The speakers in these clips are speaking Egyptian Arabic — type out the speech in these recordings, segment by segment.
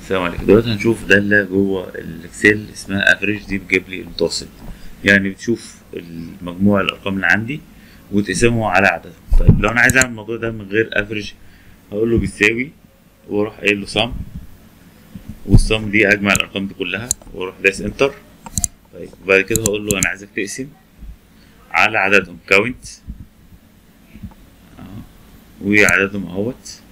السلام عليكم دلوقتي هنشوف دالة جوه الاكسل اسمها افريج دي بتجيب لي المتوسط يعني بتشوف المجموع الارقام اللي عندي وتقسمه على عددهم طيب لو انا عايز اعمل الموضوع ده من غير افريج هقول له بيساوي واروح قايل له سم والسم دي اجمع الارقام دي كلها واروح دايس انتر طيب وبعد كده هقول له انا عايزك تقسم على عددهم كاونت وعددهم اهوت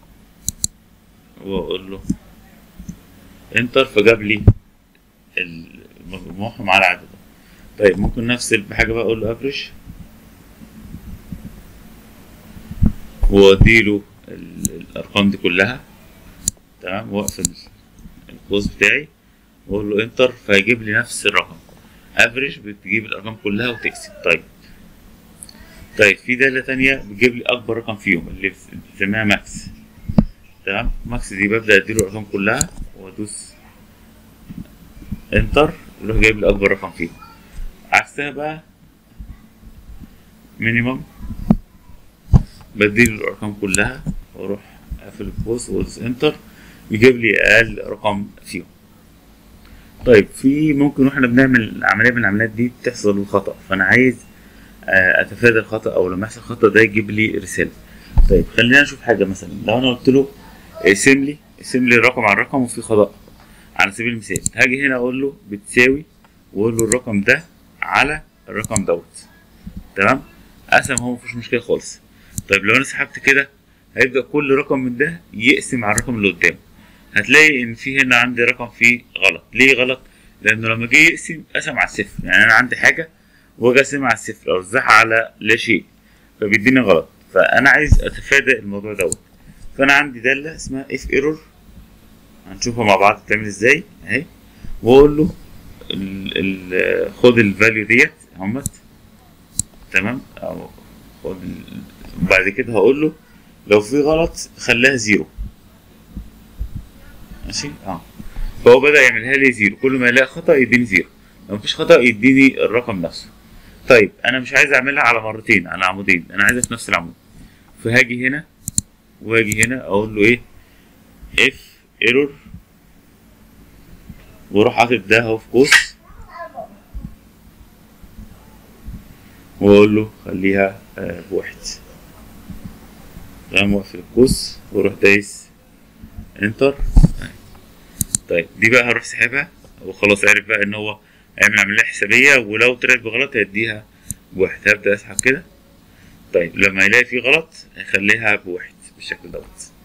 واقول له انتر فجاب لي مجموعهم على عددهم طيب ممكن نفس بحاجه بقى اقول له افريج واديله الارقام دي كلها تمام واقفل القوس بتاعي واقول له انتر فهيجيب لي نفس الرقم افريج بتجيب الارقام كلها وتقسم طيب طيب في دالة تانية بتجيب لي أكبر رقم فيهم اللي بنسميها ماكس تمام ماكس دي ببدأ أديله الأرقام كلها وأدوس انتر يروح جايب لي أكبر رقم فيهم عكسها بقى مينيمم بديله الأرقام كلها وأروح أقفل القوس وأدوس انتر يجيب لي أقل رقم فيهم طيب في ممكن واحنا بنعمل عملية من العمليات دي تحصل خطأ فأنا عايز اتفادى الخطا او لما يحصل خطا ده يجيب لي رساله طيب خلينا نشوف حاجه مثلا لو انا قلت له اقسم لي اقسم لي الرقم على الرقم وفي خطا على سبيل المثال هاجي هنا اقول له بتساوي واقول له الرقم ده على الرقم دوت تمام قسم هو مفيش مشكله خالص طيب لو انا سحبت كده هيبدا كل رقم من ده يقسم على الرقم اللي قدامه هتلاقي ان في هنا عندي رقم فيه غلط ليه غلط لانه لما جه يقسم قسم على الصفر يعني انا عندي حاجه واجي اقسمها على الصفر اوزعها على لا شيء فبيديني غلط فانا عايز اتفادى الموضوع دوت فانا عندي داله اسمها اف ايرور هنشوفها مع بعض بتعمل ازاي اهي واقول له ال ال خد الفاليو ديت اهمت تمام او خد بعد كده هقول له لو في غلط خليها زيرو ماشي اه فهو بدا يعملها لي زيرو كل ما يلاقي خطا يديني زيرو لو مفيش خطا يديني الرقم نفسه طيب انا مش عايز اعملها على مرتين على عمودين انا عايزها في نفس العمود فهاجي هنا واجي هنا اقول له ايه اف ايرور واروح حاطط ده اهو في قوس واقول له خليها آه بواحد تمام واقفل القوس واروح دايس انتر طيب دي بقى هروح سحبها وخلاص عرف بقى ان هو هيعمل عملية حسابية ولو طلعت بغلط هيديها بواحد هبدأ أسحب كده طيب لما يلاقي فيه غلط هيخليها بواحد بالشكل دوت